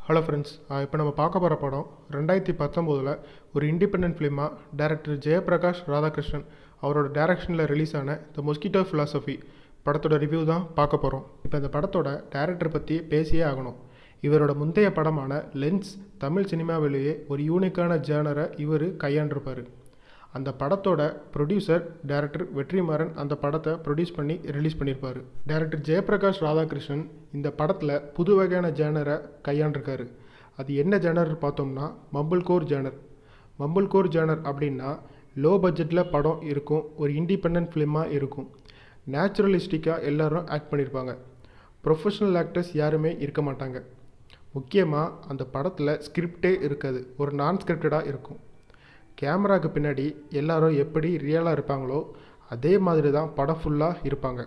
hello friends இப்போ நம்ம பார்க்க போகிற படம் ரெண்டாயிரத்தி பத்தொம்போதில் ஒரு இண்டிபெண்ட் ஃபிலிமாக டைரக்டர் ஜெயபிரகாஷ் ராதாகிருஷ்ணன் அவரோட டைரக்ஷனில் ரிலீஸ் ஆன த மொஸ்கிட்டோ ஃபிலாசபி படத்தோட ரிவ்யூ தான் பார்க்க போகிறோம் இப்போ இந்த படத்தோட டைரக்டர் பற்றி பேசியே ஆகணும் இவரோட முந்தைய படமான லென்ஸ் தமிழ் சினிமாவிலேயே ஒரு யூனிக்கான ஜேனரை இவர் கையாண்டிருப்பார் அந்த படத்தோட ப்ரொடியூசர் டைரக்டர் வெற்றிமாறன் அந்த படத்தை ப்ரொடியூஸ் பண்ணி ரிலீஸ் பண்ணியிருப்பார் டைரக்டர் ஜெயபிரகாஷ் ராதாகிருஷ்ணன் இந்த படத்தில் புது வகையான ஜேனரை கையாண்டிருக்காரு அது என்ன ஜேனர் பார்த்தோம்னா mumble core genre mumble core genre அப்படின்னா லோ பட்ஜெட்டில் படம் இருக்கும் ஒரு இண்டிபெண்ட் ஃபிலிமாக இருக்கும் நேச்சுரலிஸ்டிக்காக எல்லாரும் ஆக்ட் பண்ணியிருப்பாங்க ப்ரொஃபஷனல் ஆக்டர்ஸ் யாருமே இருக்க மாட்டாங்க முக்கியமாக அந்த படத்தில் ஸ்கிரிப்டே இருக்காது ஒரு நான் ஸ்கிரிப்டடாக இருக்கும் கேமராக்கு பின்னாடி எல்லாரும் எப்படி ரியலாக இருப்பாங்களோ அதே மாதிரி தான் படம் ஃபுல்லாக இருப்பாங்க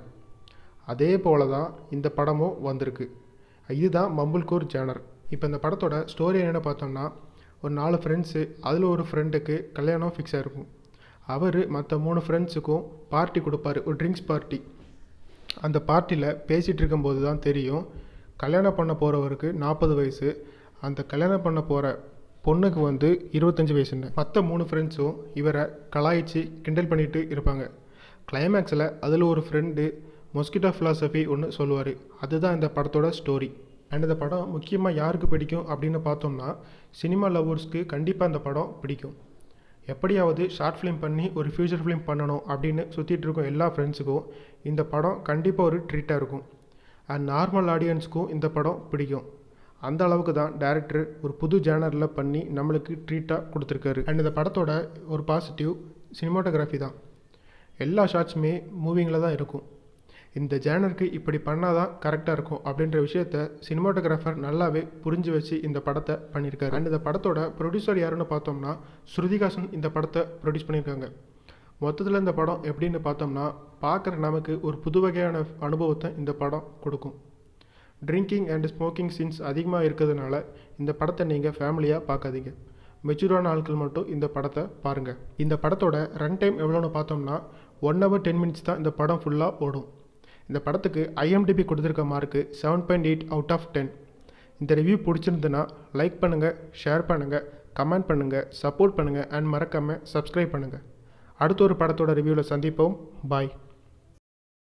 அதே போல தான் இந்த படமும் வந்திருக்கு இதுதான் மம்பிள்கோர் ஜேனர் இப்போ இந்த படத்தோட ஸ்டோரி என்னென்னு பார்த்தோம்னா ஒரு நாலு ஃப்ரெண்ட்ஸு அதில் ஒரு ஃப்ரெண்டுக்கு கல்யாணம் ஃபிக்ஸ் ஆகிருக்கும் அவர் மற்ற மூணு ஃப்ரெண்ட்ஸுக்கும் பார்ட்டி கொடுப்பாரு ஒரு ட்ரிங்க்ஸ் பார்ட்டி அந்த பார்ட்டியில் பேசிகிட்டு இருக்கும்போது தான் தெரியும் கல்யாணம் பண்ண போகிறவருக்கு நாற்பது வயசு அந்த கல்யாணம் பண்ண போகிற பொண்ணுக்கு வந்து இருபத்தஞ்சி வயசுன்னு மற்ற மூணு ஃப்ரெண்ட்ஸும் இவரை கலாய்ச்சி கிண்டல் பண்ணிட்டு இருப்பாங்க கிளைமேக்ஸில் அதில் ஒரு ஃப்ரெண்டு மொஸ்கிட்டோ ஃபிலாசபி ஒன்று சொல்லுவார் அதுதான் இந்த படத்தோட ஸ்டோரி அண்ட் இந்த படம் முக்கியமாக யாருக்கு பிடிக்கும் அப்படின்னு பார்த்தோம்னா சினிமா லவ்வர்ஸ்க்கு கண்டிப்பாக இந்த படம் பிடிக்கும் எப்படியாவது ஷார்ட் ஃபிலிம் பண்ணி ஒரு ஃப்யூச்சர் ஃபிலிம் பண்ணணும் அப்படின்னு சுற்றிட்டு இருக்கும் எல்லா ஃப்ரெண்ட்ஸுக்கும் இந்த படம் கண்டிப்பாக ஒரு ட்ரீட்டாக இருக்கும் அண்ட் நார்மல் ஆடியன்ஸ்க்கும் இந்த படம் பிடிக்கும் அந்த அளவுக்கு தான் டேரக்டர் ஒரு புது ஜேனரில் பண்ணி நம்மளுக்கு ட்ரீட்டாக கொடுத்துருக்காரு அண்ட் இந்த படத்தோட ஒரு பாசிட்டிவ் சினிமாட்டோகிராஃபி தான் எல்லா ஷாட்ஸுமே மூவிங்கில் தான் இருக்கும் இந்த ஜேனருக்கு இப்படி பண்ணால் தான் கரெக்டாக இருக்கும் அப்படின்ற விஷயத்த சினிமாட்டோகிராஃபர் நல்லாவே புரிஞ்சு வச்சு இந்த படத்தை பண்ணியிருக்காரு அண்ட் இந்த படத்தோட ப்ரொடியூசர் யாருன்னு பார்த்தோம்னா ஸ்ருதிகாசன் இந்த படத்தை ப்ரொடியூஸ் பண்ணியிருக்காங்க மொத்தத்தில் இந்த படம் எப்படின்னு பார்த்தோம்னா பார்க்குற நமக்கு ஒரு புது வகையான அனுபவத்தை இந்த படம் கொடுக்கும் ட்ரிங்கிங் அண்ட் ஸ்மோக்கிங் சீன்ஸ் அதிகமாக இருக்கிறதுனால இந்த படத்தை நீங்கள் ஃபேமிலியாக பார்க்காதீங்க மெச்சூரான ஆட்கள் மட்டும் இந்த படத்தை பாருங்கள் இந்த படத்தோட ரன் டைம் எவ்வளோன்னு பார்த்தோம்னா ஒன் ஹவர் டென் மினிட்ஸ் தான் இந்த படம் ஃபுல்லாக ஓடும் இந்த படத்துக்கு ஐஎம்டிபி கொடுத்துருக்க mark seven point eight out of ten இந்த ரிவ்யூ பிடிச்சிருந்துன்னா லைக் பண்ணுங்கள் ஷேர் பண்ணுங்கள் கமெண்ட் பண்ணுங்கள் சப்போர்ட் பண்ணுங்கள் அண்ட் மறக்காமல் சப்ஸ்கிரைப் பண்ணுங்கள் அடுத்த ஒரு படத்தோட ரிவ்யூவில் சந்திப்போம் பாய்